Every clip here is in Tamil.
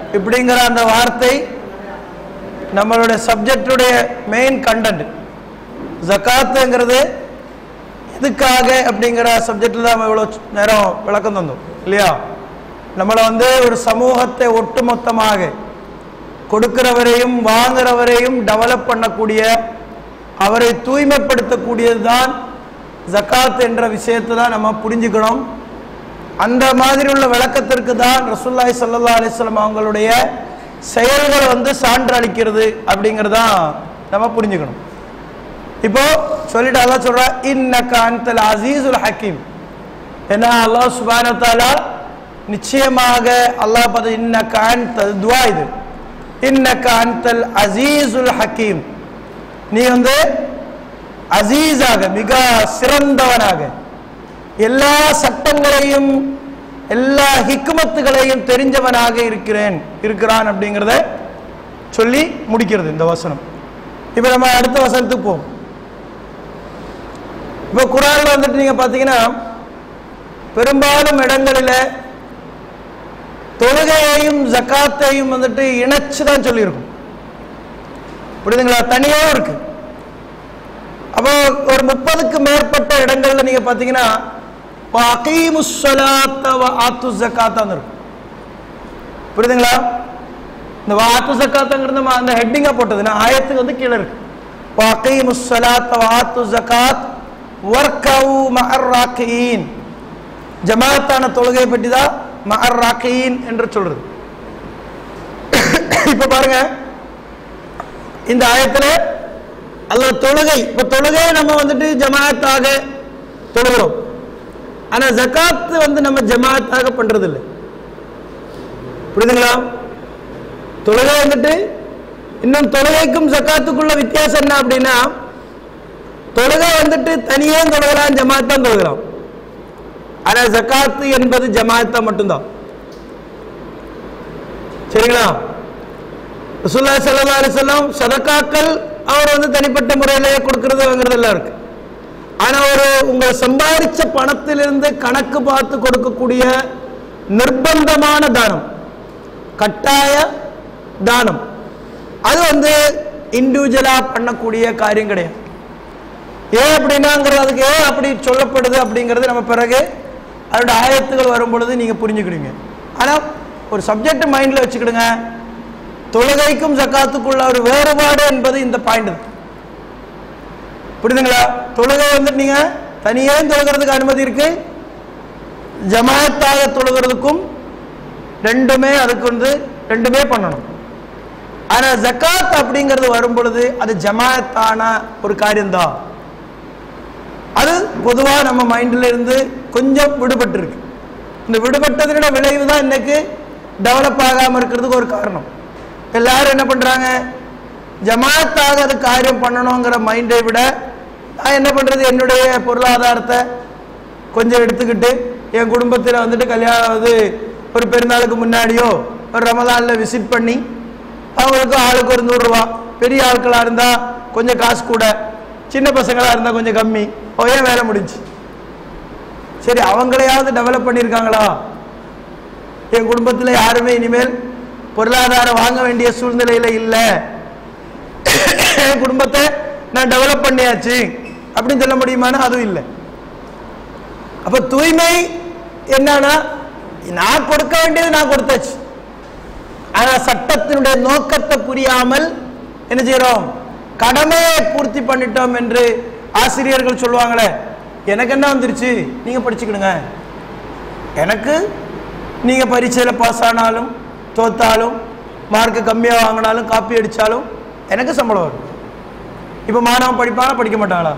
இப்படிங்கிற அந்த வார்த்தை நம்மளுடைய சப்ஜெக்டுடைய மெயின் கண்டென்ட் ஜக்காத்துங்கிறது எதுக்காக அப்படிங்கிற சப்ஜெக்டில் தான் நம்ம இவ்வளோ நேரம் விளக்கம் தந்தோம் இல்லையா நம்மளை வந்து ஒரு சமூகத்தை ஒட்டுமொத்தமாக கொடுக்கிறவரையும் வாங்குறவரையும் டெவலப் பண்ணக்கூடிய அவரை தூய்மைப்படுத்தக்கூடியது தான் ஜக்காத் என்ற விஷயத்தை தான் நம்ம புரிஞ்சுக்கணும் அந்த மாதிரி உள்ள விளக்கத்திற்கு தான் ரசூல்லாய் சல்லா அலிஸ்லாம் அவங்களுடைய செயல்கள் வந்து சான்று அளிக்கிறது அப்படிங்கிறதான் நம்ம புரிஞ்சுக்கணும் இப்போ சொல்லிட்டு அல்லாஹ் சொல்றா இன்னக்க அன்தல் அசீசுல் ஹக்கீம் ஏன்னா அல்லாஹ் சுபான தாலா நிச்சயமாக அல்லாஹ் பார்த்து இன்னக்க அன்தல் துவா இது இன்னக்க அன்தல் அசீசுல் ஹக்கீம் நீ வந்து அசீஸாக மிக சிறந்தவனாக எல்லா சட்டங்களையும் எல்லா ஹிக்குமத்துகளையும் தெரிஞ்சவனாக இருக்கிறேன் இருக்கிறான் அப்படிங்கிறத சொல்லி முடிக்கிறது இந்த வசனம் இப்போ நம்ம அடுத்த வசனத்துக்கு போவோம் இப்போ குரான்ல வந்துட்டு நீங்க பார்த்தீங்கன்னா பெரும்பாலும் இடங்களில் தொழுகையையும் ஜக்காத்தையும் வந்துட்டு இணைச்சு தான் சொல்லியிருக்கும் புரியுதுங்களா தனியாகவும் இருக்கு அப்போ ஒரு முப்பதுக்கு மேற்பட்ட இடங்கள்ல நீங்க பார்த்தீங்கன்னா ஆத்து ஜக்காத்தான் இருக்கும் புரியுதுங்களா இந்த வாத்து ஜக்காத்துங்கிறது நம்ம அந்த ஹெட்டிங்கா போட்டது நான் ஆயத்துக்கு வந்து கீழே இருக்கு வாக்கீமு ஸலாத்த வாத்து ஜகாத் வர்கவு மஅர் ராக்கீன் ஜமாத்தான தொழுகை பற்றி தான் மஅர் ராக்கீன் என்று சொல்றது இப்ப பாருங்க இந்த ஆயத்துல அல்ல தொழுகை இப்ப தொழுகை நம்ம வந்துட்டு ஜமாத்தாக தொழுகிறோம் ஆனா ஜகாத் வந்து நம்ம ஜமாத்தாக பண்றது இல்லை புரியுதுங்களா தொழுகை வந்துட்டு இன்னும் தொழுகைக்கும் ஜக்காத்துக்குள்ள வித்தியாசம் என்ன அப்படின்னா தொழுகை வந்துட்டு தனியே தொழுகலாம் ஜமாத் தான் தொழுகலாம் ஆனா ஜக்காத்து என்பது ஜமாத்தா மட்டும்தான் சரிங்களா ரசூல்லா ஸல்லல்லாஹு அலைஹி வஸல்லம் சதக்காக்கள் அவர் வந்து தனிப்பட்ட முறையிலேயே கொடுக்கறது வாங்குறதெல்லாம் இருக்கு ஆனா ஒரு உங்க சம்பாதிச்ச பணத்திலிருந்து கணக்கு பார்த்து கொடுக்கக்கூடிய நிர்பந்தமான தானம் கட்டாய தானம் அது வந்து இண்டிவிஜுவலா பண்ணக்கூடிய காரியம் கிடையாது ஏன் அப்படின்னாங்கிறது அதுக்கு ஏன் அப்படி சொல்லப்படுது அப்படிங்கிறது நம்ம பிறகு அதோட ஆயத்துகள் வரும் பொழுது நீங்க புரிஞ்சுக்கிடுங்க ஆனா ஒரு சப்ஜெக்ட் மைண்ட்ல வச்சுக்கிடுங்க தொழுகைக்கும் ஜக்காத்துக்குள்ள ஒரு வேறுபாடு என்பது இந்த பாயிண்ட் தான் புரியுதுங்களா தொழுகை வந்துட்டு நீங்க தனியே தொழுகிறதுக்கு அனுமதி இருக்கு ஜமாத்தாக தொழுகிறதுக்கும் ரெண்டுமே அதுக்கு வந்து ரெண்டுமே பண்ணணும் ஆனா ஜக்காத் அப்படிங்கிறது வரும் பொழுது அது ஜமாத்தான ஒரு காரியம்தான் அது பொதுவா நம்ம மைண்ட்ல இருந்து கொஞ்சம் விடுபட்டு இருக்கு இந்த விடுபட்டதோட விளைவு தான் இன்னைக்கு டெவலப் ஆகாம இருக்கிறதுக்கு ஒரு காரணம் எல்லாரும் என்ன பண்றாங்க ஜமாத்தாக அது காரியம் பண்ணணுங்கிற மைண்டை விட நான் என்ன பண்றது என்னுடைய பொருளாதாரத்தை கொஞ்சம் எடுத்துக்கிட்டு என் குடும்பத்தில் வந்துட்டு கல்யாணம் வந்து ஒரு பெருநாளுக்கு முன்னாடியோ ஒரு ரமதானில் விசிட் பண்ணி அவங்களுக்கு ஆளுக்கு ஒரு நூறுரூவா பெரிய ஆட்களாக இருந்தால் கொஞ்சம் காசு கூட சின்ன பசங்களாக இருந்தால் கொஞ்சம் கம்மி ஒரே வேலை முடிஞ்சு சரி அவங்களையாவது டெவலப் பண்ணியிருக்காங்களா என் குடும்பத்தில் யாருமே இனிமேல் பொருளாதாரம் வாங்க வேண்டிய சூழ்நிலையில் இல்லை என் குடும்பத்தை நான் டெவலப் பண்ணியாச்சு அப்படின்னு சொல்ல முடியுமானா அதுவும் இல்லை அப்ப தூய்மை என்னன்னா நான் கொடுக்க வேண்டியது நான் கொடுத்தாச்சு ஆனா சட்டத்தினுடைய நோக்கத்தை புரியாமல் என்ன செய்யறோம் கடமையை பூர்த்தி பண்ணிட்டோம் என்று ஆசிரியர்கள் சொல்லுவாங்களே எனக்கு என்ன வந்துருச்சு நீங்க படிச்சுக்கிடுங்க எனக்கு நீங்க பரீட்சையில பாஸ் ஆனாலும் தோத்தாலும் மார்க் கம்மியா வாங்கினாலும் காப்பி அடிச்சாலும் எனக்கு சம்பளம் வரும் இப்போ மாணவன் படிப்பாங்களா படிக்க மாட்டாங்களா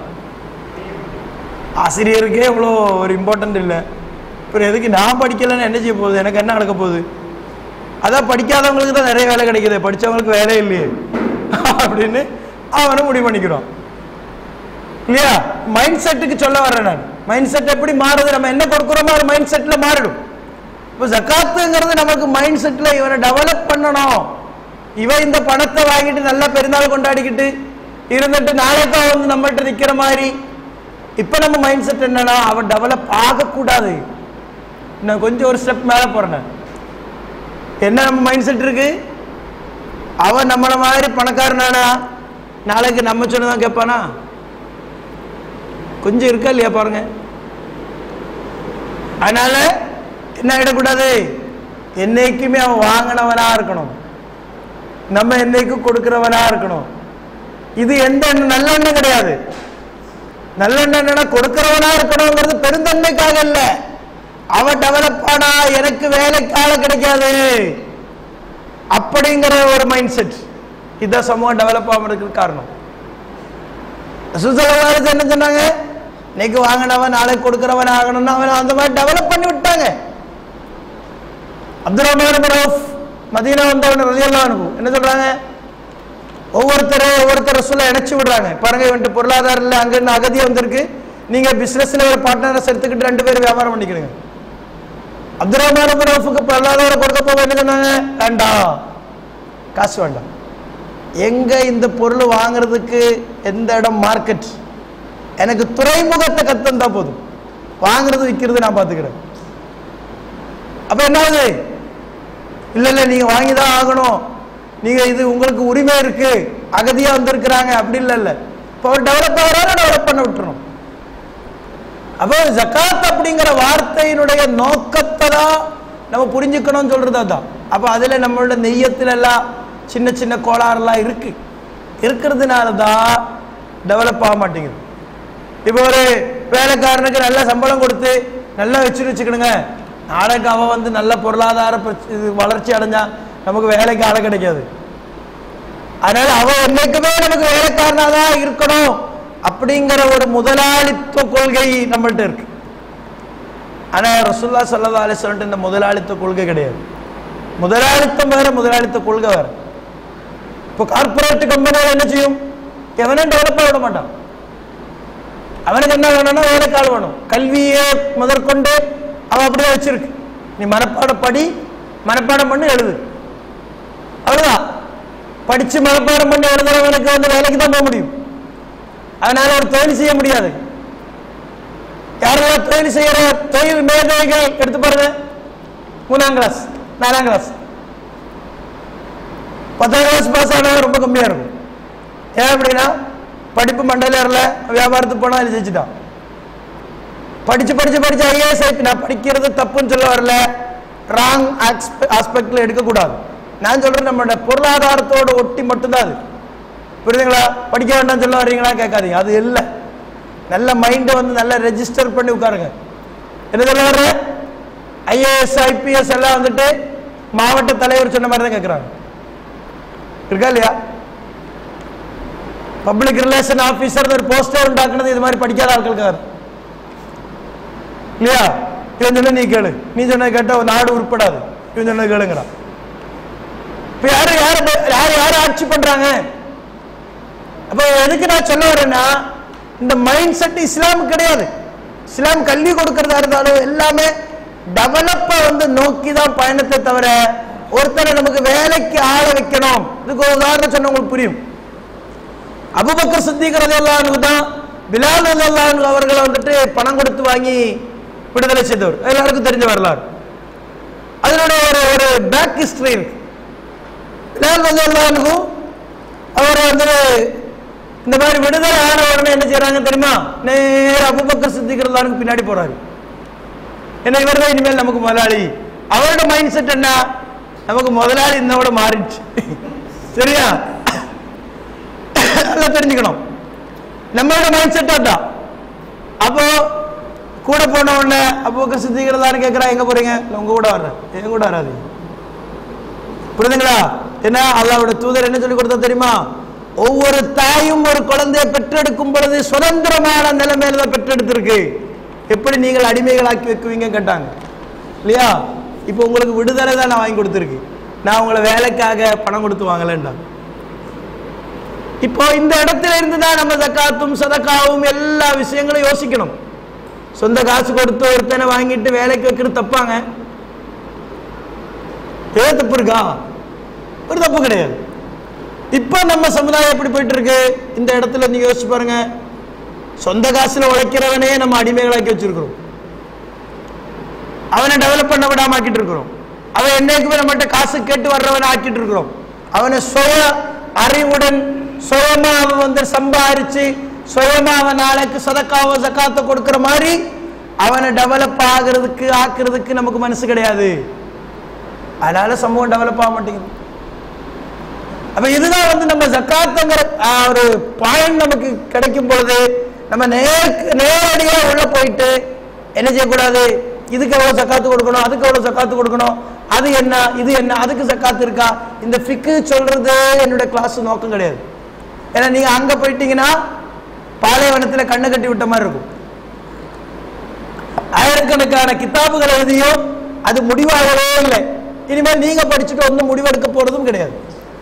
ஆசிரியருக்கே இவ்வளோ ஒரு இம்பார்ட்டன்ட் இல்லை அப்புறம் எதுக்கு நான் படிக்கலைன்னு என்ன செய்ய போகுது எனக்கு என்ன நடக்க போகுது அதான் படிக்காதவங்களுக்கு தான் நிறைய வேலை கிடைக்குது படித்தவங்களுக்கு வேலை இல்லையே அப்படின்னு அவனை முடிவு பண்ணிக்கிறோம் இல்லையா மைண்ட் செட்டுக்கு சொல்ல வர்றேன் நான் மைண்ட் செட் எப்படி மாறுது நம்ம என்ன கொடுக்குறோமோ அது மைண்ட் செட்டில் மாறிடும் இப்போ ஜக்காத்துங்கிறது நமக்கு மைண்ட் செட்டில் இவனை டெவலப் பண்ணணும் இவன் இந்த பணத்தை வாங்கிட்டு நல்லா பெருநாள் கொண்டாடிக்கிட்டு இருந்துட்டு நாளைக்கு அவன் வந்து நம்மள்ட்ட நிற்கிற மாதிரி இப்போ நம்ம மைண்ட் செட் என்னன்னா அவன் டெவலப் ஆகக்கூடாது நான் கொஞ்சம் ஒரு ஸ்டெப் மேலே போகிறேன் என்ன நம்ம மைண்ட் செட் இருக்கு அவன் நம்மள மாதிரி பணக்காரனானா நாளைக்கு நம்ம சொன்னதான் கேட்பானா கொஞ்சம் இருக்கா இல்லையா பாருங்க அதனால என்ன ஆயிடக்கூடாது என்னைக்குமே அவன் வாங்கினவனா இருக்கணும் நம்ம என்னைக்கும் கொடுக்கிறவனா இருக்கணும் இது எந்த எண்ணம் நல்ல எண்ணம் கிடையாது நல்லெண்ணம் என்னன்னா கொடுக்கிறவனா இருக்கணுங்கிறது பெருந்தன்மைக்காக இல்ல அவன் டெவலப் ஆனா எனக்கு வேலைக்காக கிடைக்காது அப்படிங்கிற ஒரு மைண்ட் செட் இதான் சமூகம் டெவலப் ஆகாம இருக்கிற காரணம் சுசலவாரத்து என்ன சொன்னாங்க இன்னைக்கு வாங்கினவன் நாளைக்கு கொடுக்கிறவன் ஆகணும்னு அவன் அந்த மாதிரி டெவலப் பண்ணி விட்டாங்க அப்துல் ரஹ்மான் ரவுஃப் மதீனா வந்தவன் ரலியல்லாஹு அன்ஹு என்ன சொல்றாங்க ஒவ்வொருத்தரை ஒவ்வொருத்தர் சொல்ல இணைச்சு விடுறாங்க பாருங்க இவன்ட்டு பொருளாதாரம் இல்லை அங்க இருந்து அகதி வந்திருக்கு நீங்க பிசினஸ்ல ஒரு பார்ட்னரை சேர்த்துக்கிட்டு ரெண்டு பேரும் வியாபாரம் பண்ணிக்கிறீங்க அப்துல் ரஹ்மான் ரவுஃபுக்கு பொருளாதாரம் கொடுக்க போக என்ன சொன்னாங்க வேண்டாம் காசு வேண்டாம் எங்க இந்த பொருள் வாங்குறதுக்கு எந்த இடம் மார்க்கெட் எனக்கு துறைமுகத்தை கத்தந்தா போதும் வாங்குறது விற்கிறது நான் பார்த்துக்கிறேன் அப்ப என்ன ஆகுது இல்ல இல்ல நீங்க வாங்கி தான் ஆகணும் நீங்க இது உங்களுக்கு உரிமை இருக்கு அகதியா வந்திருக்கிறாங்க அப்படி இல்ல இல்ல இப்போ அவர் டெவலப் ஆகிறாரு டெவலப் பண்ண விட்டுறணும் அப்போ ஜகாத் அப்படிங்கிற வார்த்தையினுடைய நோக்கத்தை தான் நம்ம புரிஞ்சுக்கணும்னு சொல்றது அதான் அப்போ அதுல நம்மளோட நெய்யத்துல எல்லாம் சின்ன சின்ன கோளாறுலாம் இருக்கு இருக்கிறதுனால தான் டெவலப் ஆக மாட்டேங்குது இப்போ ஒரு வேலைக்காரனுக்கு நல்ல சம்பளம் கொடுத்து நல்லா வச்சு வச்சுக்கணுங்க நாளைக்கு அவன் வந்து நல்ல பொருளாதார பிரச்ச- இது வளர்ச்சி அடைஞ்சா நமக்கு வேலைக்கு ஆள கிடைக்காது அதனால அவன் என்னைக்குமே நமக்கு வேலைக்காரனா தான் இருக்கணும் அப்படிங்கிற ஒரு முதலாளித்துவ கொள்கை நம்மள்ட்ட இருக்கு ஆனா ரசூல்லா சல்லா அலிஸ்வன்ட்டு இந்த முதலாளித்துவ கொள்கை கிடையாது முதலாளித்தம் வேற முதலாளித்துவ கொள்கை வேற இப்போ கார்பரேட் கம்பெனிகள் என்ன செய்யும் எவனும் டெவலப் விட மாட்டான் அவனுக்கு என்ன வேணும்னா வேலைக்கால் வேணும் கல்வியை முதற்கொண்டு அவன் அப்படியே வச்சிருக்கு நீ மனப்பாடம் படி மனப்பாடம் பண்ணி எழுது அவ்வளவுதான் படிச்சு மனப்பாடம் பண்ணி எழுதுறவனுக்கு வந்து வேலைக்கு தான் போக முடியும் அதனால ஒரு தொழில் செய்ய முடியாது யாரெல்லாம் தொழில் செய்யற தொழில் மேதைகள் எடுத்து பாருங்க மூணாம் கிளாஸ் நாலாம் கிளாஸ் பத்தாம் கிளாஸ் பாஸ் ஆனவங்க ரொம்ப கம்மியா இருக்கும் ஏன் அப்படின்னா படிப்பு மண்டையில ஏறல வியாபாரத்துக்கு போனா அது ஜெயிச்சுட்டான் படிச்சு படிச்சு படிச்சு ஐஏஎஸ் நான் படிக்கிறது தப்புன்னு சொல்ல வரல ராங் ஆஸ்பெக்ட்ல எடுக்கக்கூடாது நான் சொல்றேன் நம்மளோட பொருளாதாரத்தோட ஒட்டி மட்டும்தான் அது புரியுதுங்களா படிக்க வேண்டாம் சொல்ல வர்றீங்களா கேட்காதீங்க அது இல்லை நல்ல மைண்டை வந்து நல்லா ரெஜிஸ்டர் பண்ணி உட்காருங்க என்ன சொல்ல வர்ற ஐஏஎஸ் ஐபிஎஸ் எல்லாம் வந்துட்டு மாவட்ட தலைவர் சொன்ன மாதிரி தான் கேட்குறாங்க இருக்கா இல்லையா பப்ளிக் ரிலேஷன் ஆபீசர் ஒரு போஸ்டர் உண்டாக்குனது இது மாதிரி படிக்காத ஆட்களுக்காக இல்லையா இவன் சொன்ன நீ கேளு நீ சொன்ன கேட்ட நாடு உருப்படாது இவன் சொன்ன கேளுங்கிறான் இப்ப யாரு யாரு யார் யார் ஆட்சி பண்றாங்க அப்ப எதுக்கு நான் சொல்ல வரேன்னா இந்த மைண்ட் செட் இஸ்லாம் கிடையாது இஸ்லாம் கல்வி கொடுக்கறதா இருந்தாலும் எல்லாமே டெவலப்ப வந்து நோக்கி தான் பயணத்தை தவிர ஒருத்தரை நமக்கு வேலைக்கு ஆள வைக்கணும் இதுக்கு ஒரு உதாரணம் சொன்னா உங்களுக்கு புரியும் அபுபக்கர் சித்திக் ரலியல்லாஹு தான் பிலால் ரலியல்லாஹு அவர்களை வந்துட்டு பணம் கொடுத்து வாங்கி விடுதலை செய்தவர் எல்லாருக்கும் தெரிஞ்ச வரலாறு அதனுடைய ஒரு ஒரு பேக் ஹிஸ்டரி இருக்கு பிலால் ரலியல்லாஹு அவர் வந்து இந்த மாதிரி விடுதலை ஆன உடனே என்ன செய்றாங்க தெரியுமா நேர அபுபக்கர் சித்திக் ரலியல்லாஹு பின்னாடி போறாரு என்ன இவர் தான் இனிமேல் நமக்கு முதலாளி அவரோட மைண்ட் செட் என்ன நமக்கு முதலாளி இன்னோட மாறிடுச்சு சரியா நல்லா தெரிஞ்சுக்கணும் நம்மளோட மைண்ட் செட் அதான் அப்போ கூட போன உடனே அப்போ சித்திக்கிறதான்னு கேட்குறா எங்க போறீங்க "இல்ல, உங்க கூட வர்றேன் என் கூட வராது புரியுதுங்களா என்ன அல்லாவோட தூதர் என்ன சொல்லி கொடுத்தா தெரியுமா ஒவ்வொரு தாயும் ஒரு குழந்தையை பெற்றெடுக்கும் பொழுது சுதந்திரமான நிலைமையில தான் பெற்றெடுத்திருக்கு எப்படி நீங்கள் அடிமைகளாக்கி வைக்குவீங்க கேட்டாங்க இல்லையா இப்போ உங்களுக்கு விடுதலை தான் நான் வாங்கி கொடுத்துருக்கு நான் உங்களை வேலைக்காக பணம் கொடுத்து வாங்கலன்றாங்க இப்போ இந்த இடத்துல இருந்து தான் நம்ம ஜக்காத்தும் சதக்காவும் எல்லா விஷயங்களும் யோசிக்கணும் சொந்த காசு கொடுத்து ஒருத்தனை வாங்கிட்டு வேலைக்கு வைக்கிறது தப்பாங்க ஏன் தப்பு இருக்கா ஒரு தப்பு கிடையாது இப்போ நம்ம சமுதாயம் எப்படி போயிட்டு இருக்கு இந்த இடத்துல நீங்க யோசிச்சு பாருங்க சொந்த காசுல உழைக்கிறவனே நம்ம அடிமைகளாக்கி வச்சிருக்கிறோம் அவனை டெவலப் பண்ண விடாம ஆக்கிட்டு இருக்கிறோம் அவன் என்னைக்குமே நம்மகிட்ட காசு கேட்டு வர்றவனை ஆக்கிட்டு இருக்கிறோம் அவனை சுய அறிவுடன் சுயமா அவன் வந்து சம்பாரிச்சு சுயமா அவன் நாளைக்கு சதக்காவோ சக்காத்தை கொடுக்கிற மாதிரி அவனை டெவலப் ஆகிறதுக்கு ஆக்குறதுக்கு நமக்கு மனசு கிடையாது அதனால சமூகம் டெவலப் ஆக மாட்டேங்குது அப்ப இதுதான் வந்து நம்ம ஜக்காத்துங்கிற ஆஹ், ஒரு பாயிண்ட் நமக்கு கிடைக்கும் பொழுது நம்ம நேருக்கு நேரடியா உள்ள போயிட்டு என்ன செய்யக்கூடாது இதுக்கு எவ்வளவு சக்காத்து கொடுக்கணும் அதுக்கு எவ்வளவு சக்காத்து கொடுக்கணும் அது என்ன இது என்ன அதுக்கு சக்காத்து இருக்கா இந்த ஃபிக்கு சொல்றது என்னோட கிளாஸ் நோக்கம் கிடையாது ஏன்னா நீங்க அங்க போயிட்டீங்கன்னா பாலைவனத்துல கண்ணு கட்டி விட்ட மாதிரி இருக்கும் ஆயிரக்கணக்கான கிதாபுகள் எழுதியும் அது முடிவாகவே இல்லை இனிமேல் நீங்க படிச்சுட்டு ஒன்றும் முடிவெடுக்க போறதும் கிடையாது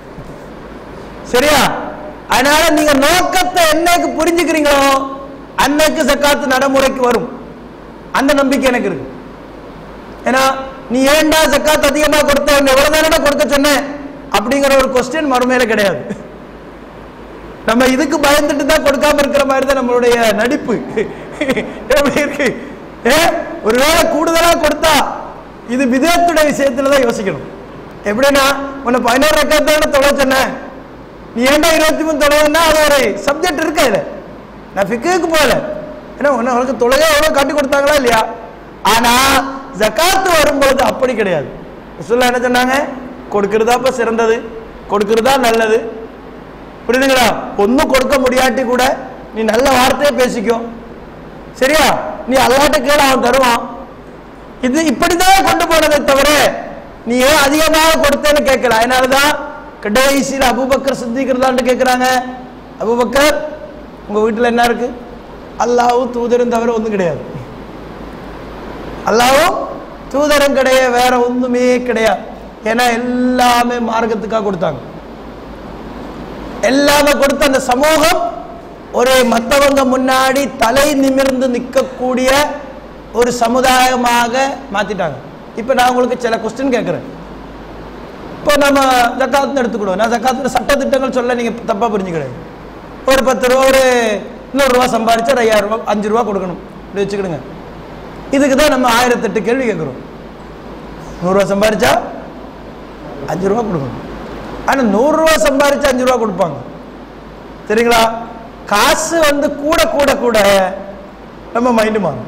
சரியா அதனால நீங்க நோக்கத்தை என்னைக்கு புரிஞ்சுக்கிறீங்களோ அன்னைக்கு சக்காத்து நடைமுறைக்கு வரும் அந்த நம்பிக்கை எனக்கு இருக்கு ஏன்னா நீ ஏன்டா சக்காத் அதிகமா கொடுத்த எவ்வளவு தானடா கொடுக்க சொன்னேன் அப்படிங்கிற ஒரு கொஸ்டின் மறுமையில கிடையாது நம்ம இதுக்கு பயந்துட்டு தான் கொடுக்காம இருக்கிற மாதிரி தான் நம்மளுடைய நடிப்பு எப்படி இருக்கு ஏ ஒருவேளை கூடுதலா கொடுத்தா இது விதத்துடைய விஷயத்துல தான் யோசிக்கணும் எப்படின்னா உன்னை பதினோரு ரக்கத்தான தொலை சொன்னேன் நீ ஏன்டா இருபத்தி மூணு தொலைவுன்னா அது ஒரு சப்ஜெக்ட் இருக்கு அதுல நான் ஃபிக்குக்கு போகல ஏன்னா உன்னை உனக்கு தொலைவே எவ்வளோ காட்டி கொடுத்தாங்களா இல்லையா ஆனா ஜகாத்து வரும்பொழுது அப்படி கிடையாது ரசூலுல்லாஹ் என்ன சொன்னாங்க கொடுக்கறதாப்ப சிறந்தது கொடுக்கறதா நல்லது புரியுதுங்களா ஒன்றும் கொடுக்க முடியாட்டி கூட நீ நல்ல வார்த்தையை பேசிக்கோ சரியா நீ அல்லாட்ட கேள அவன் தருவான் இது இப்படிதான் கொண்டு போனதை தவிர நீ ஏன் அதிகமாக கொடுத்தேன்னு கேட்கல அதனாலதான் கடைசியில் அபுபக்கர் சித்திக்கிறதான்னு கேட்குறாங்க அபுபக்கர் உங்க வீட்டில் என்ன இருக்கு அல்லாவும் தூதரும் தவிர ஒன்றும் கிடையாது அல்லாவும் தூதரும் கிடையாது வேற ஒன்றுமே கிடையாது ஏன்னா எல்லாமே மார்க்கத்துக்காக கொடுத்தாங்க எல்லாமே கொடுத்த அந்த சமூகம் ஒரு மற்றவங்க முன்னாடி தலை நிமிர்ந்து நிற்கக்கூடிய ஒரு சமுதாயமாக மாத்திட்டாங்க இப்போ நான் உங்களுக்கு சில கொஸ்டின் கேட்குறேன் இப்போ நம்ம ஜக்காத்துன்னு எடுத்துக்கிடுவோம் நான் ஜக்காத்துல சட்ட திட்டங்கள் சொல்ல நீங்கள் தப்பாக புரிஞ்சுக்கிடுங்க ஒரு பத்து ரூபா ஒரு நூறுரூவா சம்பாரிச்சா ஒரு ஐயாயிரம் ரூபா அஞ்சு ரூபா கொடுக்கணும் இப்படி வச்சுக்கிடுங்க இதுக்கு தான் நம்ம ஆயிரத்தெட்டு கேள்வி கேட்குறோம் நூறுரூவா சம்பாரிச்சா அஞ்சு ரூபா கொடுக்கணும் ஆனால் நூறுரூவா சம்பாரிச்சு அஞ்சு ரூபா கொடுப்பாங்க சரிங்களா காசு வந்து கூட கூட கூட நம்ம மைண்டு மாறும்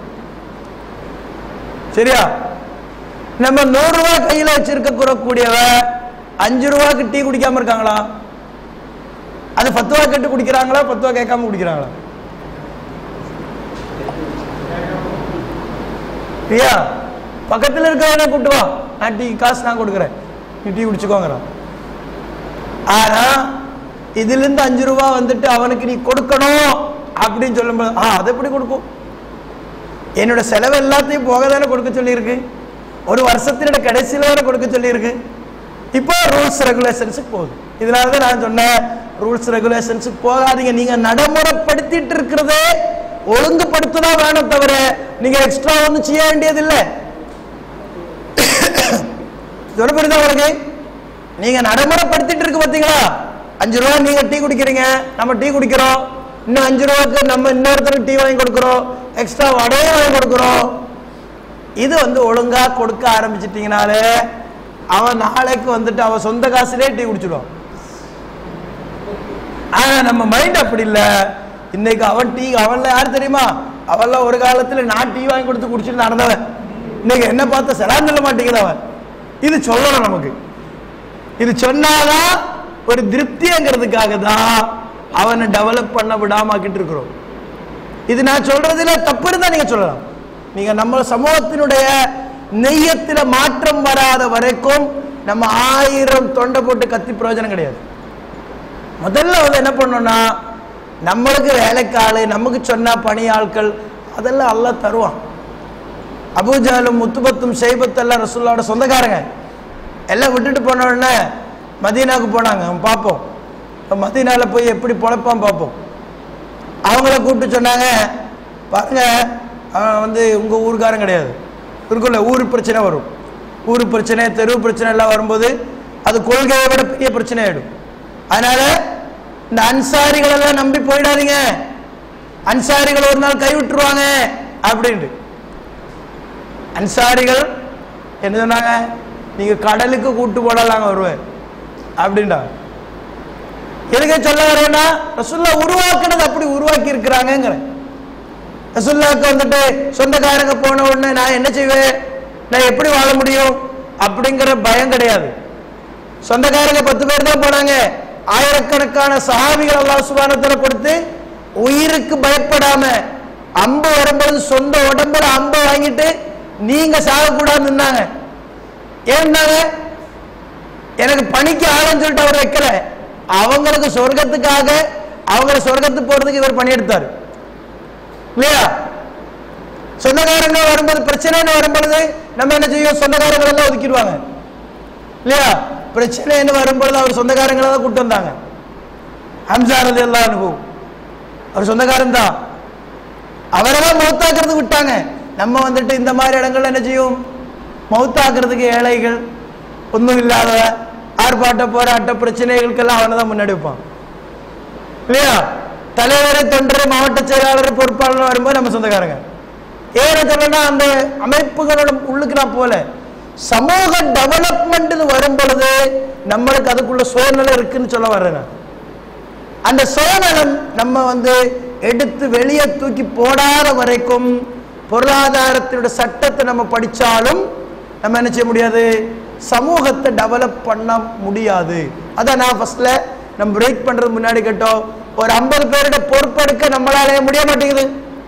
சரியா நம்ம நூறு ரூபாய் கையில் வச்சிருக்க கூடியவ அஞ்சு ரூபாய்க்கு டீ குடிக்காம இருக்காங்களா அது பத்து ரூபா கேட்டு குடிக்கிறாங்களா பத்து ரூபா கேட்காம குடிக்கிறாங்களா பிரியா பக்கத்தில் இருக்கிறவன கூட்டு வா நான் டீ காசு நான் கொடுக்குறேன் நீ டீ குடிச்சுக்கோங்கிறான் ஆனா இதுல இருந்து அஞ்சு ரூபா வந்துட்டு அவனுக்கு நீ கொடுக்கணும் அப்படின்னு சொல்லும்போது ஆ அதை எப்படி கொடுக்கும் என்னோட செலவு எல்லாத்தையும் போக தானே கொடுக்க சொல்லியிருக்கு ஒரு வருஷத்தினோட கடைசியில் தானே கொடுக்க சொல்லியிருக்கு இப்போ ரூல்ஸ் ரெகுலேஷன்ஸுக்கு போகுது இதனால தான் நான் சொன்னேன் ரூல்ஸ் ரெகுலேஷன்ஸுக்கு போகாதீங்க நீங்க நடைமுறைப்படுத்திட்டு இருக்கிறதே ஒழுங்குபடுத்ததான் வேணும் தவிர நீங்க எக்ஸ்ட்ரா ஒன்றும் செய்ய வேண்டியது இல்லை சொல்ல புரியுதா உங்களுக்கு நீங்க நடைமுறைப்படுத்திட்டு இருக்கு பாத்தீங்களா அஞ்சு ரூபா நீங்க டீ குடிக்கிறீங்க நம்ம டீ குடிக்கிறோம் இன்னும் அஞ்சு ரூபாய்க்கு நம்ம இன்னொருத்தருக்கு டீ வாங்கி கொடுக்குறோம் எக்ஸ்ட்ரா வடையும் வாங்கி கொடுக்குறோம் இது வந்து ஒழுங்கா கொடுக்க ஆரம்பிச்சிட்டீங்கனாலே அவன் நாளைக்கு வந்துட்டு அவன் சொந்த காசுலேயே டீ குடிச்சிடுவான் ஆனா நம்ம மைண்ட் அப்படி இல்லை இன்னைக்கு அவன் டீ அவன்ல யார் தெரியுமா அவன்லாம் ஒரு காலத்துல நான் டீ வாங்கி கொடுத்து குடிச்சிட்டு நடந்தவன் இன்னைக்கு என்ன பார்த்த செலான் சொல்ல மாட்டேங்குது அவன் இது சொல்லணும் நமக்கு இது சொன்னாதான் ஒரு திருப்திங்கிறதுக்காக தான் அவனை டெவலப் பண்ண விடாம ஆக்கிட்டு இருக்கிறோம் இது நான் சொல்றதுல தப்பு இருந்தா நீங்க சொல்லலாம் நீங்க நம்ம சமூகத்தினுடைய நெய்யத்துல மாற்றம் வராத வரைக்கும் நம்ம ஆயிரம் தொண்டை போட்டு கத்தி பிரயோஜனம் கிடையாது முதல்ல வந்து என்ன பண்ணோம்னா நம்மளுக்கு வேலைக்காளு நமக்கு சொன்னா பணியாட்கள் அதெல்லாம் அல்லாஹ் தருவான் அபூஜாலும் முத்துபத்தும் ஷைபத்தெல்லாம் ரசூல்லாவோட சொந்தக்காரங்க எல்லாம் விட்டுட்டு போன உடனே மதீனாவுக்கு போனாங்க அவன் பார்ப்போம் இப்போ மதீனாவில் போய் எப்படி பொழைப்பான் பார்ப்போம் அவங்கள கூப்பிட்டு சொன்னாங்க பாருங்க அவன் வந்து உங்கள் ஊருக்காரன் கிடையாது இருக்குல்ல ஊர் பிரச்சனை வரும் ஊர் பிரச்சனை தெரு பிரச்சனை எல்லாம் வரும்போது அது கொள்கையை விட பெரிய பிரச்சனை ஆயிடும் அதனால இந்த அன்சாரிகள் எல்லாம் நம்பி போயிடாதீங்க அன்சாரிகள் ஒரு நாள் கைவிட்டுருவாங்க அப்படின்ட்டு அன்சாரிகள் என்ன சொன்னாங்க நீங்க கடலுக்கு கூட்டு போடலாங்க வருவேன் அப்படின்டா எதுக்கு சொல்ல வரேன்னா ரசுல்லா உருவாக்குனது அப்படி உருவாக்கி இருக்கிறாங்கிறேன் ரசுல்லாவுக்கு வந்துட்டு சொந்தக்காரங்க போன உடனே நான் என்ன செய்வேன் நான் எப்படி வாழ முடியும் அப்படிங்கிற பயம் கிடையாது சொந்தக்காரங்க பத்து பேர் தான் போனாங்க ஆயிரக்கணக்கான சஹாபிகள் அல்லாஹ் சுபானத்துல கொடுத்து உயிருக்கு பயப்படாம அம்பு வரும்போது சொந்த உடம்புல அம்பை வாங்கிட்டு நீங்க சாகக்கூடாதுன்னு நின்னாங்க ஏன்னாங்க எனக்கு பணிக்கு ஆளுன்னு சொல்லிட்டு அவர் வைக்கல அவங்களுக்கு சொர்க்கத்துக்காக அவங்கள சொர்க்கத்துக்கு போறதுக்கு இவர் பணி எடுத்தார் இல்லையா சொந்தக்காரங்க வரும்போது பிரச்சனைன்னு வரும்பொழுது நம்ம என்ன செய்யும் சொந்தக்காரங்க எல்லாம் ஒதுக்கிடுவாங்க இல்லையா பிரச்சனைன்னு வரும்பொழுது அவர் சொந்தக்காரங்களை தான் கூட்டு வந்தாங்க ஹம்சா ரதி எல்லாம் அனுபவம் அவர் சொந்தக்காரன் தான் அவரெல்லாம் மௌத்தாக்குறதுக்கு விட்டாங்க நம்ம வந்துட்டு இந்த மாதிரி இடங்கள்ல என்ன செய்யும் மௌத்தாக்குறதுக்கு ஏழைகள் ஒன்றும் இல்லாத ஆர்ப்பாட்ட போராட்ட பிரச்சனைகளுக்கெல்லாம் அவனை தான் முன்னாடி வைப்பான் இல்லையா தலைவர் தொண்டர் மாவட்ட செயலாளர் பொறுப்பாளர் வரும்போது நம்ம சொந்தக்காரங்க ஏன்னு சொல்லனா அந்த அமைப்புகளோட உள்ளுக்கு நான் போல சமூக டெவலப்மெண்ட் வரும் பொழுது நம்மளுக்கு அதுக்குள்ள சுயநலம் இருக்குன்னு சொல்ல வர்றேன் நான். அந்த சுயநலம் நம்ம வந்து எடுத்து வெளியே தூக்கி போடாத வரைக்கும் பொருளாதாரத்தினுடைய சட்டத்தை நம்ம படிச்சாலும் நம்ம என்ன செய்ய முடியாது சமூகத்தை டெவலப் பண்ண முடியாது அதான் நான் ஃபர்ஸ்ட்ல நம்ம பிரேக் பண்றது முன்னாடி கேட்டோம் ஒரு ஐம்பது பேரோட பொறுப்பெடுக்க நம்மளால முடிய மாட்டேங்குது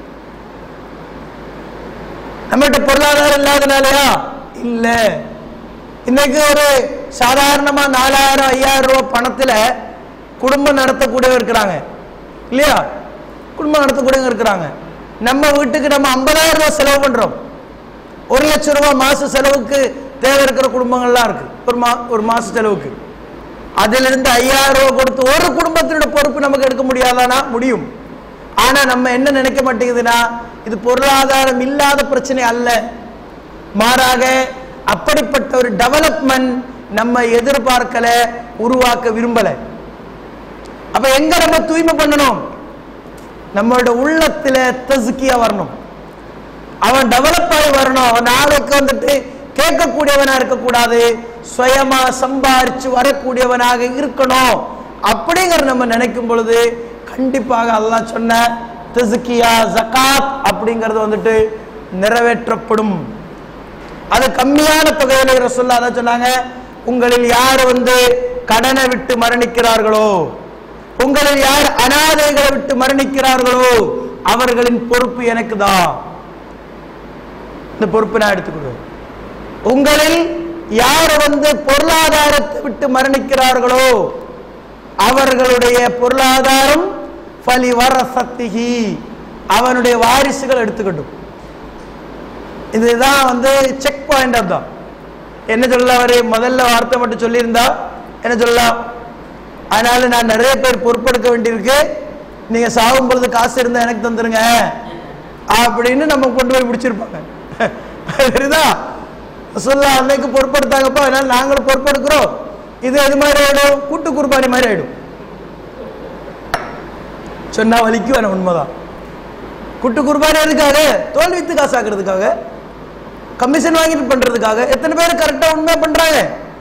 நம்மகிட்ட பொருளாதாரம் இல்லாதனாலயா இல்ல இன்னைக்கு ஒரு சாதாரணமா நாலாயிரம் ஐயாயிரம் ரூபாய் பணத்துல குடும்பம் நடத்தக்கூடியவர் இருக்கிறாங்க இல்லையா குடும்பம் நடத்தக்கூடியவங்க இருக்கிறாங்க நம்ம வீட்டுக்கு நம்ம ஐம்பதாயிரம் ரூபாய் செலவு பண்றோம் ஒரு லட்சம் ரூபாய் மாச செலவுக்கு தேவை இருக்கிற குடும்பங்கள்லாம் இருக்கு ஒரு மா ஒரு மாச செலவுக்கு அதுல இருந்து ஐயாயிரம் ரூபாய் கொடுத்து ஒரு குடும்பத்தினோட பொறுப்பு நமக்கு எடுக்க முடியாதானா முடியும் ஆனா நம்ம என்ன நினைக்க மாட்டேங்குதுன்னா இது பொருளாதாரம் இல்லாத பிரச்சனை அல்ல மாறாக அப்படிப்பட்ட ஒரு டெவலப்மெண்ட் நம்ம எதிர்பார்க்கல உருவாக்க விரும்பல அப்ப எங்க நம்ம தூய்மை பண்ணணும் நம்மளோட உள்ளத்துல தசுக்கியா வரணும் அவன் டெவலப் ஆகி வரணும் அவன் நாளைக்கு வந்துட்டு கேட்கக்கூடியவனா இருக்கக்கூடாது சுயமா சம்பாரிச்சு வரக்கூடியவனாக இருக்கணும் அப்படிங்கிற நம்ம நினைக்கும் பொழுது கண்டிப்பாக அல்லாஹ் சொன்ன தசுக்கியா ஜகாத் அப்படிங்கிறது வந்துட்டு நிறைவேற்றப்படும் அது கம்மியான தொகையில ரசூல்லா அதான் சொன்னாங்க உங்களில் யார் வந்து கடனை விட்டு மரணிக்கிறார்களோ உங்களில் யார் அனாதைகளை விட்டு மரணிக்கிறார்களோ அவர்களின் பொறுப்பு எனக்கு தான் இந்த பொறுப்பு நான் எடுத்துக்கொள்வேன் உங்களில் யார் வந்து பொருளாதாரத்தை விட்டு மரணிக்கிறார்களோ அவர்களுடைய பொருளாதாரம் பலி வர சக்திகி அவனுடைய வாரிசுகள் எடுத்துக்கட்டும் இதுதான் வந்து செக் பாயிண்ட் தான் என்ன சொல்ல அவரு முதல்ல வார்த்தை மட்டும் சொல்லியிருந்தா என்ன சொல்லலாம் அதனால நான் நிறைய பேர் பொறுப்பெடுக்க வேண்டியிருக்கு நீங்க சாகும் பொழுது காசு இருந்தா எனக்கு தந்துருங்க அப்படின்னு நம்ம கொண்டு போய் முடிச்சிருப்பாங்க சரிதா சொல்ல அன்னைக்கு பொறுப்பெடுத்தாங்கப்பா அதனால நாங்களும் பொறுப்பெடுக்கிறோம் இது எது மாதிரி ஆயிடும் கூட்டு குர்பானி மாதிரி ஆயிடும் சொன்னா வலிக்கும் வேணும் உண்மைதான் குட்டு குர்பானி எதுக்காக தோல் வித்து காசாக்குறதுக்காக கமிஷன் வாங்கிட்டு பண்றதுக்காக எத்தனை பேர் கரெக்டா உண்மையா பண்றாங்க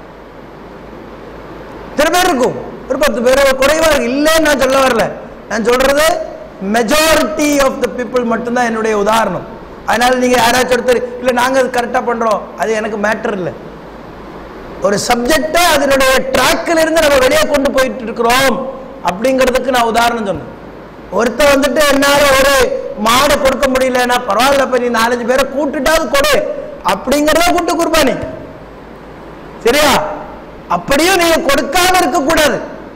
எத்தனை பேர் இருக்கும் ஒரு பத்து பேர் குறைவா இருக்கு இல்லைன்னு நான் சொல்ல வரல நான் சொல்றது மெஜாரிட்டி ஆஃப் த பீப்புள் மட்டும்தான் என்னுடைய உதாரணம் அதனால நீங்க யாராச்சும் ஒருத்தர் இல்ல நாங்க அது கரெக்டா பண்றோம் அது எனக்கு மேட்டர் இல்லை ஒரு சப்ஜெக்டை அதனுடைய ட்ராக்கில் இருந்து நம்ம வெளியே கொண்டு போயிட்டு இருக்கிறோம் அப்படிங்கிறதுக்கு நான் உதாரணம் சொன்னேன் ஒருத்தர் வந்துட்டு என்னால ஒரு மாடை கொடுக்க முடியலன்னா பரவாயில்ல இப்ப நீ நாலஞ்சு பேரை கூட்டுட்டாவது கொடு அப்படிங்கிறத கூட்டு குர்பானி சரியா அப்படியும் நீங்க கொடுக்காம இருக்க கூடாது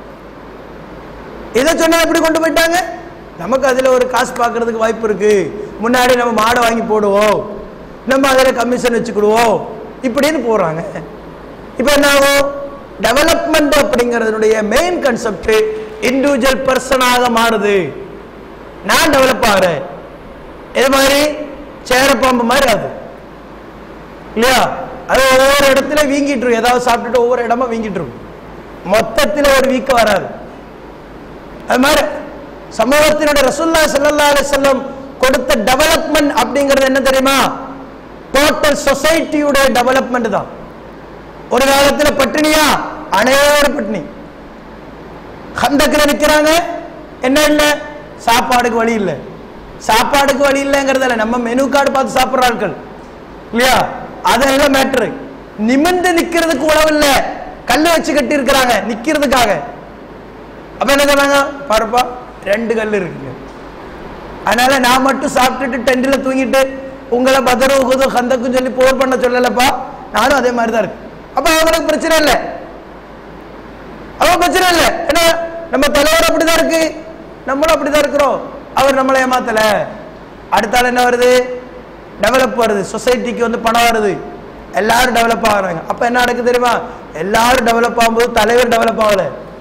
இதை சொன்னா எப்படி கொண்டு போயிட்டாங்க நமக்கு அதுல ஒரு காசு பார்க்கறதுக்கு வாய்ப்பு இருக்கு முன்னாடி நம்ம மாடை வாங்கி போடுவோம் நம்ம அதுல கமிஷன் வச்சுக்கிடுவோம் இப்படின்னு போறாங்க இப்போ என்ன ஆகும் டெவலப்மெண்ட் அப்படிங்கிறதுடைய மெயின் கன்செப்ட் இண்டிவிஜுவல் பர்சனாக மாறுது நான் டெவலப் ஆகிறேன் இது மாதிரி சேரப்பாம்பு மாதிரி அது இல்லையா அது ஒவ்வொரு இடத்துல வீங்கிட்டு இருக்கும் ஏதாவது சாப்பிட்டுட்டு ஒவ்வொரு இடமா வீங்கிட்டு இருக்கும் மொத்தத்தில் ஒரு வீக்கம் வராது அது மாதிரி சமூகத்தினுடைய ரசூல்லா ஸல்லல்லாஹு அலைஹி வஸல்லம் கொடுத்த டெவலப்மெண்ட் அப்படிங்கிறது என்ன தெரியுமா டோட்டல் சொசைட்டியுடைய டெவலப்மெண்ட் தான் ஒரு காலத்துல பட்டினியா அனைவரும் பட்டினி ஹந்தக்கில் நிக்கிறாங்க என்ன இல்லை சாப்பாடுக்கு வழி இல்லை சாப்பாடுக்கு வழி இல்லைங்கிறதில்ல நம்ம மெனு கார்டு பார்த்து சாப்பிட்ற ஆட்கள் இல்லையா அதெல்லாம் மேட்ரு நிமிர்ந்து நிக்கிறதுக்கு உழவு இல்லை கல்லு வச்சு கட்டி இருக்கிறாங்க நிக்கிறதுக்காக அப்ப என்ன சொன்னாங்க பாருப்பா ரெண்டு கல் இருக்குங்க அதனால நான் மட்டும் சாப்பிட்டுட்டு டெண்டில் தூங்கிட்டு உங்களை பதரும் உகுதும் ஹந்தக்கும் சொல்லி போர் பண்ண சொல்லலப்பா நானும் அதே மாதிரி தான் இருக்கு அப்ப அவங்களுக்கு பிரச்சனை இல்லை அவன் பிரச்சனை இல்லை ஏன்னா நம்ம தலைவர் அப்படிதான் இருக்கு நம்மளும் அப்படிதான் இருக்கிறோம் அவர் நம்மளை ஏமாத்தல அடுத்த ஆள் என்ன வருது டெவலப் வருது சொசைட்டிக்கு வந்து பணம் வருது எல்லாரும் டெவலப் ஆகுறாங்க அப்ப என்ன நடக்குது தெரியுமா எல்லாரும் டெவலப் ஆகும்போது தலைவர் டெவலப் ஆகல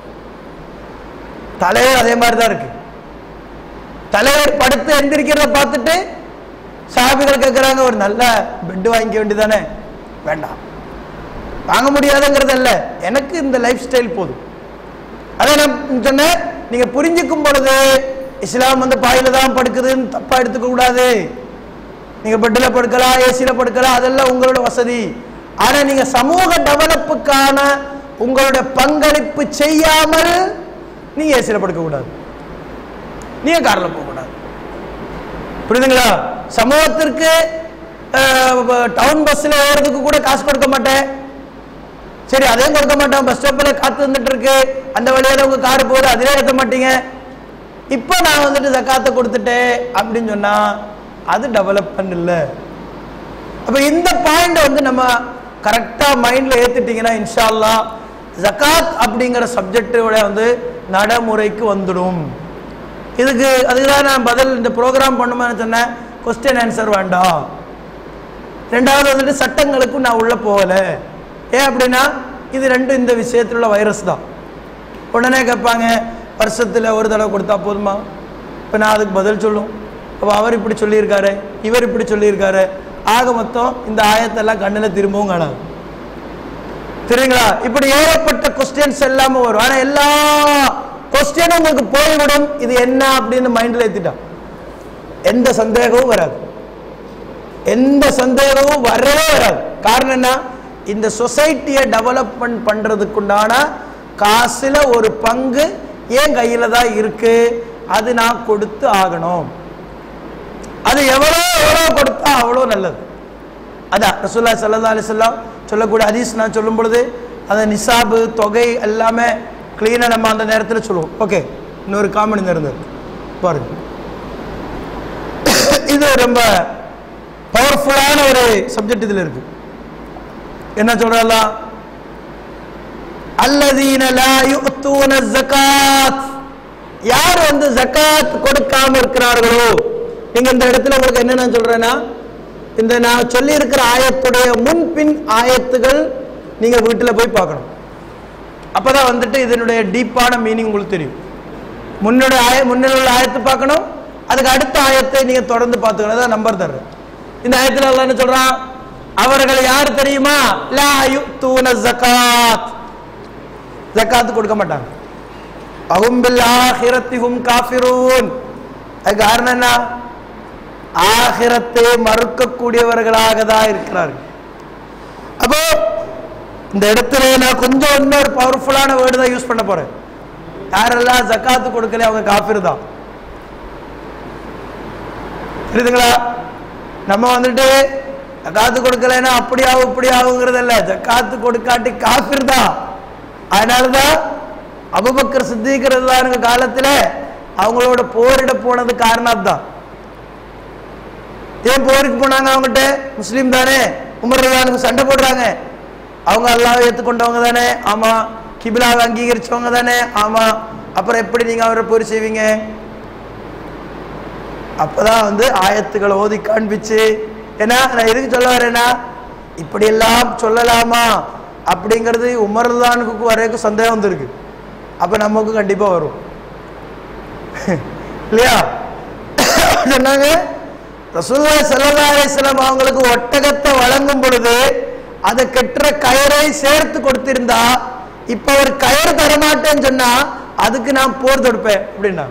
தலைவர் அதே மாதிரி தான் இருக்கு தலைவர் படுத்து எந்திரிக்கிறத பார்த்துட்டு சாபிகள் கேட்குறாங்க ஒரு நல்ல பெட் வாங்கிக்க வேண்டியதானே வேண்டாம் வாங்க முடியாதுங்கிறது அல்ல எனக்கு இந்த லைஃப் ஸ்டைல் போதும் அதை நான் சொன்னேன் நீங்க புரிஞ்சுக்கும் பொழுது இஸ்லாம் வந்து பாயில தான் படுக்குதுன்னு தப்பா எடுத்துக்க கூடாது நீங்க பெட்டில் படுக்கலாம் ஏசியில படுக்கலாம் அதெல்லாம் உங்களோட வசதி ஆனா நீங்க சமூக டெவலப்புக்கான உங்களோட பங்களிப்பு செய்யாமல் நீங்க ஏசியில படுக்க கூடாது நீங்க கார்ல போக கூடாது புரியுதுங்களா சமூகத்திற்கு டவுன் பஸ்ல ஏறதுக்கு கூட காசு கொடுக்க மாட்டேன் சரி அதையும் கொடுக்க மாட்டோம் பஸ் ஸ்டாப்பில் காத்து வந்துட்டு இருக்கு அந்த வழியால உங்க கார் போகுது அதிலே ஏற்ற மாட்டீங்க இப்போ நான் வந்துட்டு ஜக்காத்தை கொடுத்துட்டேன் அப்படின்னு சொன்னா அது டெவலப்மெண்ட் இல்லை அப்ப இந்த பாயிண்ட் வந்து நம்ம கரெக்டா மைண்ட்ல ஏத்துட்டீங்கன்னா இன்ஷா அல்லாஹ் ஜகாத் அப்படிங்கிற சப்ஜெக்டோட வந்து நடைமுறைக்கு வந்துடும் இதுக்கு அதுக்கு தான் நான் பதில் இந்த ப்ரோக்ராம் பண்ணும்போது சொன்னேன் கொஸ்டின் ஆன்சர் வேண்டாம் ரெண்டாவது வந்துட்டு சட்டங்களுக்கும் நான் உள்ள போகல ஏன் அப்படின்னா இது ரெண்டும் இந்த விஷயத்தில் உள்ள வைரஸ் தான் உடனே கேட்பாங்க வருஷத்தில் ஒரு தடவை கொடுத்தா போதுமா இப்போ நான் அதுக்கு பதில் சொல்லும் அப்போ அவர் இப்படி சொல்லியிருக்காரு இவர் இப்படி சொல்லியிருக்காரு ஆக மொத்தம் இந்த ஆயத்தெல்லாம் கண்ணில் திரும்பவும் காணாது தெரியுங்களா இப்படி ஏகப்பட்ட கொஸ்டின்ஸ் எல்லாமே வரும் ஆனால் எல்லா கொஸ்டினும் உங்களுக்கு போய்விடும் இது என்ன அப்படின்னு மைண்டில் ஏற்றிட்டான் எந்த சந்தேகமும் வராது எந்த சந்தேகமும் வரவே வராது காரணம் என்ன இந்த சொசைட்டியை டெவலப்மெண்ட் பண்றதுக்குண்டான காசுல ஒரு பங்கு என் கையில தான் இருக்கு அது நான் கொடுத்து ஆகணும் அது எவ்வளோ எவ்வளோ கொடுத்தா அவ்வளோ நல்லது அதான் ரசூல்லா சல்லா அலிஸ்லாம் சொல்லக்கூடிய ஹதீஸ் நான் சொல்லும் பொழுது அந்த நிசாபு தொகை எல்லாமே க்ளீனாக நம்ம அந்த நேரத்தில் சொல்லுவோம் ஓகே இன்னொரு காமெடி இருந்தது பாருங்க இது ரொம்ப பவர்ஃபுல்லான ஒரு சப்ஜெக்ட் இதில் இருக்கு என்ன சொல்றலாம் அல்லதீன லா யுத்தூன ஜகாத் யார் வந்து ஜகாத் கொடுக்காம இருக்கிறார்களோ நீங்க இந்த இடத்துல உங்களுக்கு என்ன நான் சொல்றேன்னா இந்த நான் சொல்லி இருக்கிற ஆயத்துடைய முன்பின் ஆயத்துகள் நீங்க வீட்டுல போய் பார்க்கணும் அப்பதான் வந்துட்டு இதனுடைய டீப்பான மீனிங் உங்களுக்கு தெரியும் முன்னோட ஆய முன்னில் உள்ள ஆயத்தை பார்க்கணும் அதுக்கு அடுத்த ஆயத்தை நீங்க தொடர்ந்து பார்த்துக்கணும் அதான் நம்பர் தர்றேன் இந்த ஆயத்துல அல்லாஹ் என்ன சொல்றான் அவர்கள் யார் தெரியுமா லா யுத்தூன ஜகாத் ஜகாத் கொடுக்க மாட்டாங்க அஹும் பில் ஆஹிரத்திஹும் காஃபிரூன் அது காரணம் என்ன ஆகிரத்தை மறுக்கக்கூடியவர்களாக தான் இருக்கிறார்கள் அப்போ இந்த இடத்துல நான் கொஞ்சம் இன்னொரு பவர்ஃபுல்லான வேர்டு தான் யூஸ் பண்ண போறேன் யாரெல்லாம் ஜக்காத்து கொடுக்கல அவங்க காஃபிர் தான் புரியுதுங்களா நம்ம வந்துட்டு ஜக்காத்து கொடுக்கலைன்னா அப்படி ஆகும் இப்படி ஆகுங்கிறது இல்ல ஜக்காத்து கொடுக்காட்டி காஃபிர் தான் அதனாலதான் அபுபக்கர் சித்திக்கிறது காலத்துல அவங்களோட போரிட போனது காரணம் தான் ஏன் போருக்கு போனாங்க அவங்ககிட்ட முஸ்லீம் தானே உமர்தானுக்கு சண்டை போடுறாங்க அவங்க அல்லாவை ஏற்றுக்கொண்டவங்க தானே ஆமா கிபிலாவை அங்கீகரிச்சவங்க தானே ஆமா அப்புறம் எப்படி நீங்க அவரை போர் செய்வீங்க அப்பதான் வந்து ஆயத்துக்களை ஓதி காண்பிச்சு ஏன்னா நான் எதுக்கு சொல்ல வரேன்னா இப்படி எல்லாம் சொல்லலாமா அப்படிங்கிறது உமர்தானுக்கு வரைக்கும் சந்தேகம் வந்திருக்கு அப்ப நமக்கு கண்டிப்பா வரும் இல்லையா சொன்னாங்க ரசூல்லா ஸல்லல்லாஹு அலைஹி வஸல்லம் அவங்களுக்கு ஒட்டகத்தை வழங்கும் பொழுது அதை கெட்டுற கயரை சேர்த்து கொடுத்திருந்தா இப்ப அவர் கயறு தரமாட்டேன்னு சொன்னா அதுக்கு நான் போர் தொடுப்பேன் அப்படின்னா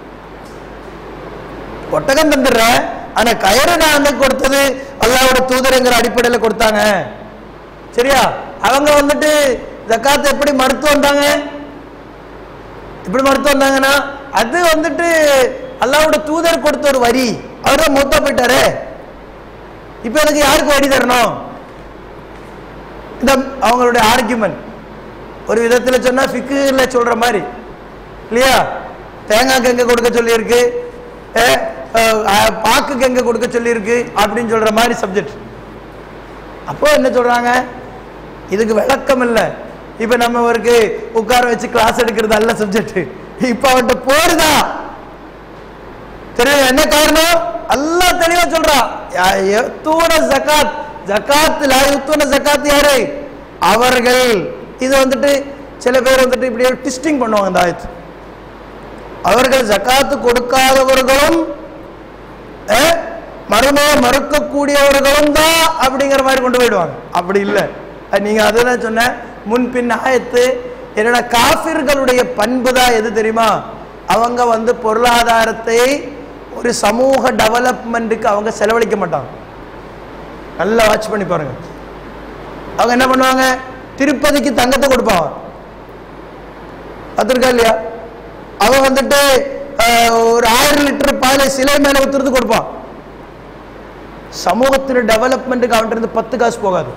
ஒட்டகம் தந்துடுறேன் ஆனா கயறு நான் வந்து கொடுத்தது அல்லாவோட தூதருங்கிற அடிப்படையில் கொடுத்தாங்க சரியா அவங்க வந்துட்டு ஜக்காத்தை எப்படி மறுத்து வந்தாங்க எப்படி மறுத்து வந்தாங்கன்னா அது வந்துட்டு அல்லாவோட தூதர் கொடுத்த ஒரு வரி அவர் தான் மொத்தம் போயிட்டாரு இப்போ எனக்கு யாருக்கு வரி தரணும் இந்த அவங்களுடைய ஆர்குமெண்ட் ஒரு விதத்தில் சொன்னா ஃபிக்குல சொல்ற மாதிரி இல்லையா தேங்காய்க்கு எங்க கொடுக்க சொல்லியிருக்கு ஏ, அஹ், அஹ், பாக்குக்கு எங்க கொடுக்க சொல்லியிருக்கு அப்படின்னு சொல்ற மாதிரி சப்ஜெக்ட் அப்போ என்ன சொல்றாங்க இதுக்கு விளக்கம் இல்லை இப்ப நம்ம அவருக்கு உட்கார வச்சு கிளாஸ் எடுக்கிறது அல்ல சப்ஜெக்ட் இப்ப அவன்கிட்ட போருதா தெரியும் என்ன காரணம் அல்லாஹ் தெளிவா சொல்றான் யா- யத்தூன ஜகாத் ஜகாத் லா யுத்தூன ஜகாத் யாரு அவர்கள் இது வந்துட்டு சில பேர் வந்துட்டு இப்படி டிஸ்டிங் பண்ணுவாங்க இந்த ஆயத்து அவர்கள் ஜகாத்து கொடுக்காதவர்களும் அஹ், மறுமையை மறுக்கக்கூடியவர்களும் தான் அப்படிங்கிற மாதிரி கொண்டு போயிடுவாங்க அப்படி இல்லை அது நீங்க அதுதான் சொன்ன முன்பின் ஆயத்து என்னோட காஃபிர்களுடைய பண்பு தான் எது தெரியுமா அவங்க வந்து பொருளாதாரத்தை ஒரு சமூக டெவலப்மெண்ட்டுக்கு அவங்க செலவழிக்க மாட்டாங்க நல்லா வாட்ச் பண்ணி பாருங்க அவங்க என்ன பண்ணுவாங்க திருப்பதிக்கு தங்கத்தை கொடுப்பாங்க பார்த்துருக்கா இல்லையா அவன் வந்துட்டு அஹ், ஒரு ஆயிரம் லிட்டர் பாலை சிலை மேல ஊத்துறது கொடுப்பான் சமூகத்தின் டெவலப்மெண்ட்டுக்கு அவன்கிட்ட இருந்து பத்து காசு போகாது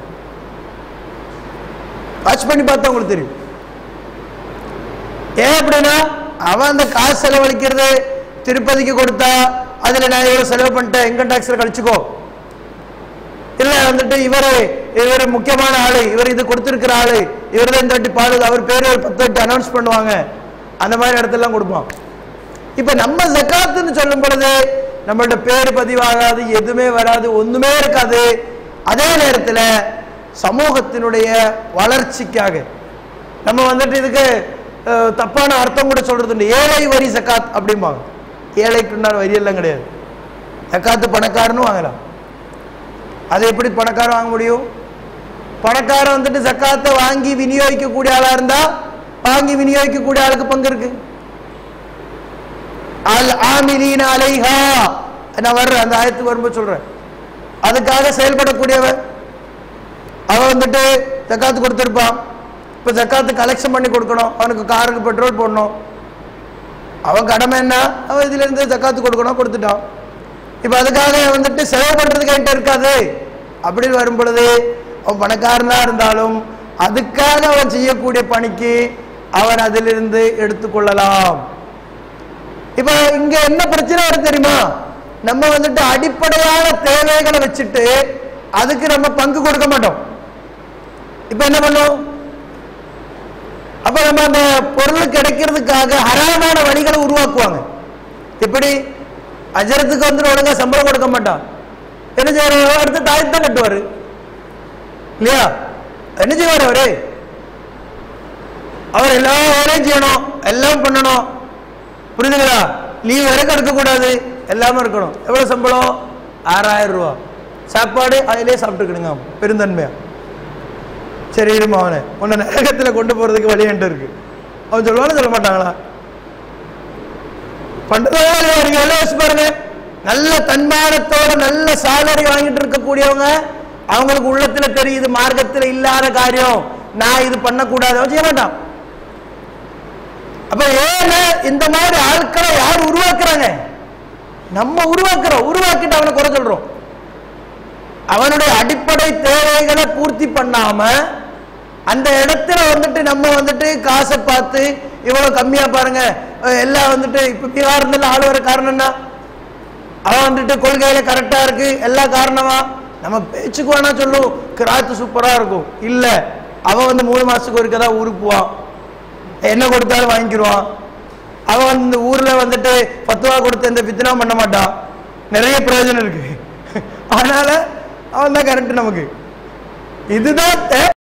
வாட்ச் பண்ணி பார்த்தா உங்களுக்கு தெரியும் ஏன் அப்படின்னா அவன் அந்த காசு செலவழிக்கிறது திருப்பதிக்கு கொடுத்தா அதுல நான் இவ்வளவு செலவு பண்ணிட்டேன் இன்கம் டாக்ஸ்ல கழிச்சுக்கோ இல்ல வந்துட்டு இவரு இவர் முக்கியமான ஆளு இவர் இது கொடுத்திருக்கிற ஆளு இவர் தான் இந்த வாட்டி பாடு அவர் பேரு ஒரு பத்து வாட்டி அனௌன்ஸ் பண்ணுவாங்க அந்த மாதிரி இடத்தெல்லாம் கொடுப்போம் இப்ப நம்ம ஜக்காத்துன்னு சொல்லும் பொழுது நம்மள்ட்ட பேர் பதிவாகாது எதுவுமே வராது ஒண்ணுமே இருக்காது அதே நேரத்துல சமூகத்தினுடைய வளர்ச்சிக்காக நம்ம வந்துட்டு இதுக்கு அஹ், தப்பான அர்த்தம் கூட சொல்றது உண்டு ஏழை வரி ஜக்காத் அப்படிம்பாங்க ஏழைக்கு உண்டான வரி எல்லாம் கிடையாது ஜக்காத்து பணக்காரனும் வாங்கலாம் அதை எப்படி பணக்காரன் வாங்க முடியும் பணக்காரன் வந்துட்டு ஜக்காத்தை வாங்கி விநியோகிக்கக்கூடிய ஆளா இருந்தா வாங்கி விநியோகிக்கக்கூடிய ஆளுக்கு பங்கு இருக்கு அல் ஆமிலீன அலைஹா நான் வர்றேன் அந்த ஆயத்துக்கு வரும்போது சொல்றேன் அதுக்காக செயல்படக்கூடியவன் அவன் வந்துட்டு ஜக்காத்து கொடுத்துருப்பான் இப்போ ஜக்காத்து கலெக்ஷன் பண்ணி கொடுக்கணும் அவனுக்கு காருக்கு பெட்ரோல் போடணும் அவன் கடமை என்ன அவன் இதுல இருந்து ஜக்காத்து கொடுக்கணும் கொடுத்துட்டான் இப்போ அதுக்காக வந்துட்டு செலவு பண்றதுக்கு என்கிட்ட இருக்காது அப்படின்னு வரும் பொழுது அவன் பணக்காரனா இருந்தாலும் அதுக்காக அவன் செய்யக்கூடிய பணிக்கு அவன் அதிலிருந்து எடுத்துக்கொள்ளலாம் இப்ப இங்க என்ன பிரச்சனை வரும் தெரியுமா நம்ம வந்துட்டு அடிப்படையான தேவைகளை வச்சுட்டு அதுக்கு நம்ம பங்கு கொடுக்க மாட்டோம் இப்ப என்ன பண்ணும் அப்ப நம்ம அந்த பொருள் கிடைக்கிறதுக்காக ஹராமான வழிகளை உருவாக்குவாங்க எப்படி அஜரத்துக்கு வந்து ஒழுங்கா சம்பளம் கொடுக்க மாட்டான் என்ன செய்வாரு அடுத்து தாயத்தான் கட்டுவாரு இல்லையா என்ன செய்வாரு அவரு அவர் எல்லா வேலையும் செய்யணும் எல்லாம் பண்ணணும் புரியுதுங்களா லீவ் வரைக்கும் எடுக்கக்கூடாது எல்லாமே இருக்கணும் எவ்வளவு சம்பளம் ஆறாயிரம் ரூபா சாப்பாடு அதிலே சாப்பிட்டுக்கிடுங்க பெருந்தன்மையா சரி இருமா அவனை உன்னை நரகத்தில் கொண்டு போறதுக்கு வழி என்கிட்ட இருக்கு அவன் சொல்லுவானு சொல்ல மாட்டாங்களா பண்றதா நீங்க எல்லாம் யோசிச்சு பாருங்க நல்ல தன்மானத்தோட நல்ல சாலரி வாங்கிட்டு இருக்கக்கூடியவங்க அவங்களுக்கு உள்ளத்துல தெரியுது மார்க்கத்துல இல்லாத காரியம் நான் இது பண்ணக்கூடாது அவன் செய்ய மாட்டான் அப்ப ஏன் இந்த மாதிரி ஆட்களை யார் உருவாக்குறாங்க நம்ம உருவாக்குறோம் உருவாக்கிட்டு அவனை குறை சொல்றோம் அவனுடைய அடிப்படை தேவைகளை பூர்த்தி பண்ணாம அந்த இடத்துல வந்துட்டு நம்ம வந்துட்டு காசை பார்த்து இவ்வளவு கம்மியா பாருங்க அஹ் எல்லாம் வந்துட்டு இப்ப பீகார் இருந்தாலும் ஆள் வர காரணம் என்ன அவன் வந்துட்டு கொள்கையில கரெக்டா இருக்கு எல்லா காரணமா நம்ம பேச்சுக்கு வேணா சொல்லும் கிராத்து சூப்பரா இருக்கும் இல்ல அவன் வந்து மூணு மாசத்துக்கு ஒருக்க தான் ஊருக்கு போவான் என்ன கொடுத்தாலும் வாங்கிக்கிடுவான் அவன் வந்து இந்த ஊர்ல வந்துட்டு பத்து ரூபா கொடுத்து எந்த பித்தனா பண்ண மாட்டான் நிறைய பிரயோஜனம் இருக்கு அதனால அவன் தான் கரெக்ட் நமக்கு இதுதான் தே-